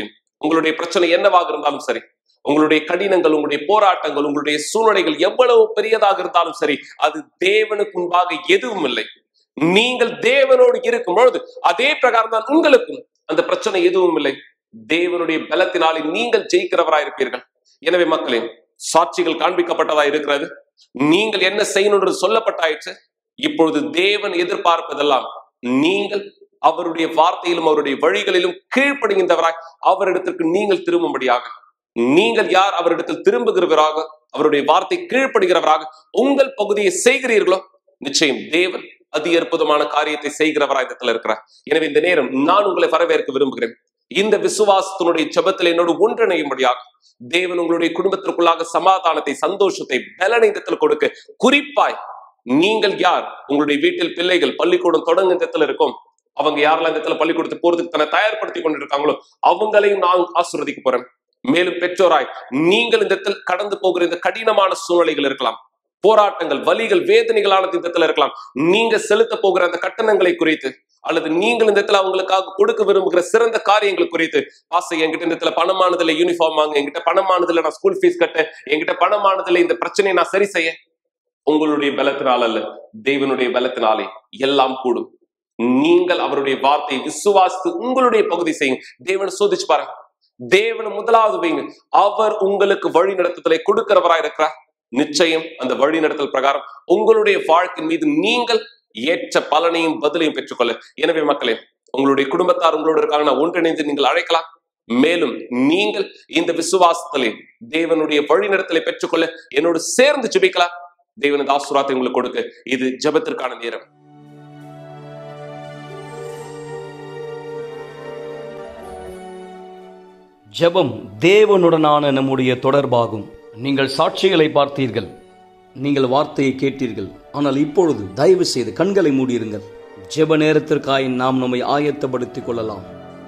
உங்களுடைய பிரச்சனை என்னவாக இருந்தாலும் சரி உங்களுடைய கடினங்கள் உங்களுடைய போராட்டங்கள் உங்களுடைய சூழ்நிலைகள் எவ்வளவு பெரியதாக இருந்தாலும் சரி அது தேவனுக்கு முன்பாக எதுவும் இல்லை நீங்கள் தேவனோடு இருக்கும் பொழுது அதே பிரகாரம் தான் உங்களுக்கும் அந்த பிரச்சனை எதுவும் இல்லை தேவனுடைய பலத்தினாலே நீங்கள் ஜெயிக்கிறவராயிருப்பீர்கள் எனவே மக்களே சாட்சிகள் காண்பிக்கப்பட்டதா இருக்கிறது நீங்கள் என்ன செய்யணும் சொல்லப்பட்டாயிற்று இப்பொழுது தேவன் எதிர்பார்ப்பதெல்லாம் நீங்கள் அவருடைய வார்த்தையிலும் அவருடைய வழிகளிலும் கீழ்ப்படுகின்றவராய் அவரிடத்திற்கு நீங்கள் திரும்பும்படியாக நீங்கள் யார் அவரிடத்தில் திரும்புகிறவராக அவருடைய வார்த்தை கீழ்ப்படுகிறவராக உங்கள் பகுதியை செய்கிறீர்களோ நிச்சயம் தேவன் அதி அற்புதமான காரியத்தை செய்கிறவராய் இடத்துல இருக்கிறார் எனவே இந்த நேரம் நான் உங்களை வரவேற்க விரும்புகிறேன் இந்த விசுவாசத்தினுடைய ஜபத்தில் என்னோடு ஒன்றிணையும்படியாக தேவன் உங்களுடைய குடும்பத்திற்குள்ளாக சமாதானத்தை சந்தோஷத்தை பலனை இடத்துல கொடுக்க குறிப்பாய் நீங்கள் யார் உங்களுடைய வீட்டில் பிள்ளைகள் பள்ளிக்கூடம் தொடங்கும் இடத்துல இருக்கும் அவங்க யாரெல்லாம் இந்த இடத்துல பள்ளிக்கூடத்துக்கு போறதுக்கு தன்னை தயார்படுத்தி கொண்டிருக்காங்களோ அவங்களையும் நான் ஆசிர்வதிக்க போறேன் மேலும் பெற்றோராய் நீங்கள் இந்த இடத்தில் கடந்து போகிற இந்த கடினமான சூழ்நிலைகள் இருக்கலாம் போராட்டங்கள் வலிகள் வேதனைகளான இந்த இடத்துல இருக்கலாம் நீங்க செலுத்த போகிற அந்த கட்டணங்களை குறித்து அல்லது நீங்கள் இந்த இடத்துல அவங்களுக்காக கொடுக்க விரும்புகிற சிறந்த காரியங்கள் குறித்து ஆசை என்கிட்ட இந்த இடத்துல பணமானதுல யூனிஃபார்ம் வாங்க என்கிட்ட பணமானதுல நான் ஸ்கூல் ஃபீஸ் கட்ட என்கிட்ட பணமானதுல இந்த பிரச்சனையை நான் சரி செய்ய உங்களுடைய பலத்தினால் அல்ல தேவனுடைய பலத்தினாலே எல்லாம் கூடும் நீங்கள் அவருடைய வார்த்தையை விசுவாசித்து உங்களுடைய பகுதி செய்யுங்க தேவனை சோதிச்சு பாருங்க தேவனை முதலாவது வைங்க அவர் உங்களுக்கு வழி நடத்துதலை கொடுக்கிறவராய் இருக்கிறார் நிச்சயம் அந்த வழி நடத்தல் பிரகாரம் உங்களுடைய வாழ்க்கை மீது நீங்கள் ஏற்ற பலனையும் பதிலையும் பெற்றுக்கொள்ள எனவே மக்களே உங்களுடைய குடும்பத்தார் உங்களோட இருக்காங்கன்னா ஒன்றிணைந்து நீங்கள் அழைக்கலாம் மேலும் நீங்கள் இந்த விசுவாசத்திலே தேவனுடைய வழிநடத்தலை பெற்றுக்கொள்ள என்னோடு சேர்ந்து ஜெபிக்கலாம் தேவனது ஆசுராத்தை உங்களுக்கு கொடுக்க இது ஜெபத்திற்கான நேரம் ஜெபம் தேவனுடனான நம்முடைய தொடர்பாகும் நீங்கள் சாட்சிகளை பார்த்தீர்கள் நீங்கள் வார்த்தையை கேட்டீர்கள் ஆனால் இப்பொழுது தயவு செய்து கண்களை மூடியிருங்கள் ஜெப நேரத்திற்காய் நாம் நம்மை ஆயத்தப்படுத்திக் கொள்ளலாம்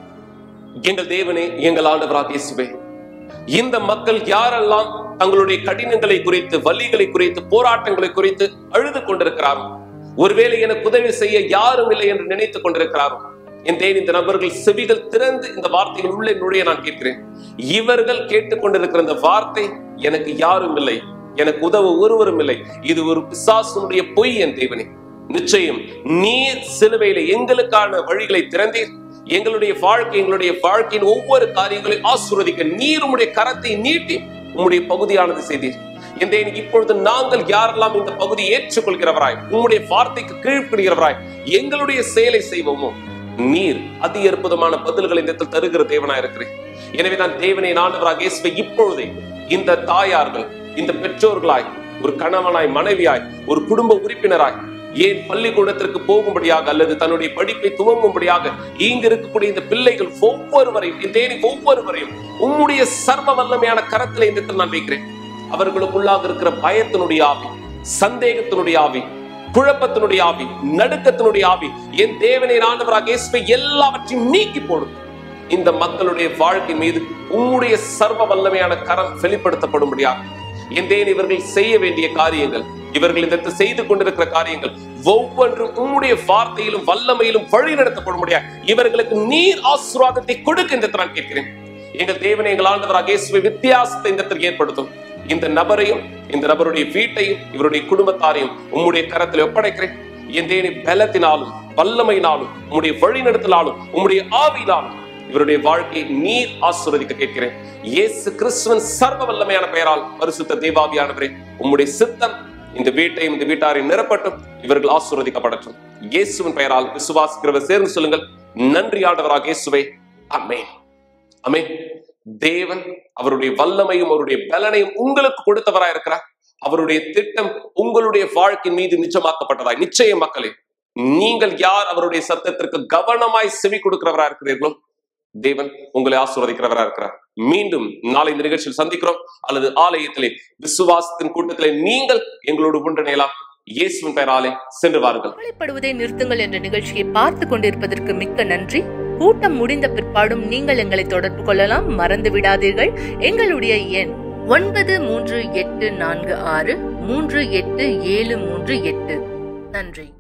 எங்கள் தேவனே எங்கள் ஆண்டவராக இயேசுவே இந்த மக்கள் யாரெல்லாம் தங்களுடைய கடினங்களை குறித்து வலிகளை குறித்து போராட்டங்களை குறித்து அழுது கொண்டிருக்கிறாரோ ஒருவேளை எனக்கு உதவி செய்ய யாரும் இல்லை என்று நினைத்துக் கொண்டிருக்கிறாரோ என் தேவன் இந்த நபர்கள் செவிகள் திறந்து இந்த வார்த்தைகள் உள்ளே நுழைய நான் கேட்கிறேன் இவர்கள் கேட்டுக்கொண்டிருக்கிற இந்த வார்த்தை எனக்கு யாரும் இல்லை எனக்கு உதவ ஒருவரும் இல்லை இது ஒரு பிசாசனுடைய பொய் என் தேவனே நிச்சயம் நீர் சிலுவையில எங்களுக்கான வழிகளை திறந்தீர் எங்களுடைய வாழ்க்கை எங்களுடைய வாழ்க்கையின் ஒவ்வொரு காரியங்களையும் ஆசீர்வதிக்க நீர் உம்முடைய கரத்தை நீட்டி உம்முடைய பகுதியானது செய்தீர் என் தேவனே, இப்பொழுது நாங்கள் யாரெல்லாம் இந்த பகுதியை ஏற்றுக்கொள்கிறவராய் உம்முடைய வார்த்தைக்கு கீழ்ப்படுகிறவராய் எங்களுடைய செயலை செய்வோமோ நீர் அதி அற்புதமான பதில்களை இந்த இடத்தில் தருகிற தேவனா இருக்கிறேன் எனவே நான் தேவனை ஆண்டவராக இயேசுவை இப்பொழுதே இந்த தாயார்கள் இந்த பெற்றோர்களாய் ஒரு கணவனாய் மனைவியாய் ஒரு குடும்ப உறுப்பினராய் ஏன் பள்ளிக்கூடத்திற்கு போகும்படியாக அல்லது தன்னுடைய படிப்பை துவங்கும்படியாக இங்கு இருக்கக்கூடிய இந்த பிள்ளைகள் ஒவ்வொருவரையும் இந்த தேனி ஒவ்வொருவரையும் உம்முடைய சர்வ வல்லமையான கரத்திலே இந்த இடத்தில் நான் வைக்கிறேன் அவர்களுக்குள்ளாக இருக்கிற பயத்தினுடைய ஆவி சந்தேகத்தினுடைய ஆவி குழப்பத்தினுடைய ஆவி நடுக்கத்தினுடைய ஆவி என் தேவனை ஆண்டவராக இயேசுவை எல்லாவற்றையும் நீக்கி போடும் இந்த மக்களுடைய வாழ்க்கை மீது உம்முடைய சர்வ வல்லமையான கரம் வெளிப்படுத்தப்படும்படியாக என் தேவன் இவர்கள் செய்ய வேண்டிய காரியங்கள் இவர்கள் இதற்கு செய்து கொண்டிருக்கிற காரியங்கள் ஒவ்வொன்றும் உம்முடைய வார்த்தையிலும் வல்லமையிலும் வழி நடத்தப்படும்படியாக இவர்களுக்கு நீர் ஆசீர்வாதத்தை கொடுக்க இந்த நான் கேட்கிறேன் எங்கள் தேவனை எங்கள் ஆண்டவராக இயேசுவை வித்தியாசத்தை இந்த இடத்தில் ஏற்படுத்தும் இந்த நபரையும் இந்த நபருடைய வீட்டையும் இவருடைய குடும்பத்தாரையும் உம்முடைய கரத்தில் ஒப்படைக்கிறேன் என் தேவனை பலத்தினாலும் வல்லமையினாலும் உம்முடைய வழிநடத்தலாலும் உம்முடைய ஆவியினாலும் இவருடைய வாழ்க்கையை நீர் ஆசீர்வதிக்க கேட்கிறேன் இயேசு கிறிஸ்துவன் சர்வ வல்லமையான பெயரால் பரிசுத்த தேவாவியானவரே உம்முடைய சித்தம் இந்த வீட்டையும் இந்த வீட்டாரையும் நிரப்பட்டும் இவர்கள் ஆசீர்வதிக்கப்படட்டும் இயேசுவின் பெயரால் விசுவாசிக்கிறவர் சேர்ந்து சொல்லுங்கள் நன்றி ஆண்டவராக இயேசுவே அமேன் அமேன் தேவன் அவருடைய வல்லமையும் அவருடைய பலனையும் உங்களுக்கு கொடுத்தவரா இருக்கிறார் அவருடைய திட்டம் உங்களுடைய வாழ்க்கை மீது நிச்சயமாக்கப்பட்டதாய் நிச்சயம் மக்களே நீங்கள் யார் அவருடைய சத்தத்திற்கு கவனமாய் செவி கொடுக்கிறவரா இருக்கிறீர்களோ தேவன் உங்களை ஆசீர்வதிக்கிறவரா இருக்கிறார் மீண்டும் நாளை இந்த நிகழ்ச்சியில் சந்திக்கிறோம் அல்லது ஆலயத்திலே விசுவாசத்தின் கூட்டத்திலே நீங்கள் எங்களோடு ஒன்றிணையலாம் இயேசுவின் பெயராலே சென்று வாருங்கள் கவலைப்படுவதை நிறுத்துங்கள் என்ற நிகழ்ச்சியை பார்த்து கொண்டிருப்பதற்கு மிக்க நன்றி கூட்டம் முடிந்த பிற்பாடும் நீங்கள் எங்களை தொடர்பு கொள்ளலாம் மறந்து விடாதீர்கள் எங்களுடைய எண் ஒன்பது மூன்று எட்டு நான்கு ஆறு மூன்று எட்டு ஏழு மூன்று எட்டு நன்றி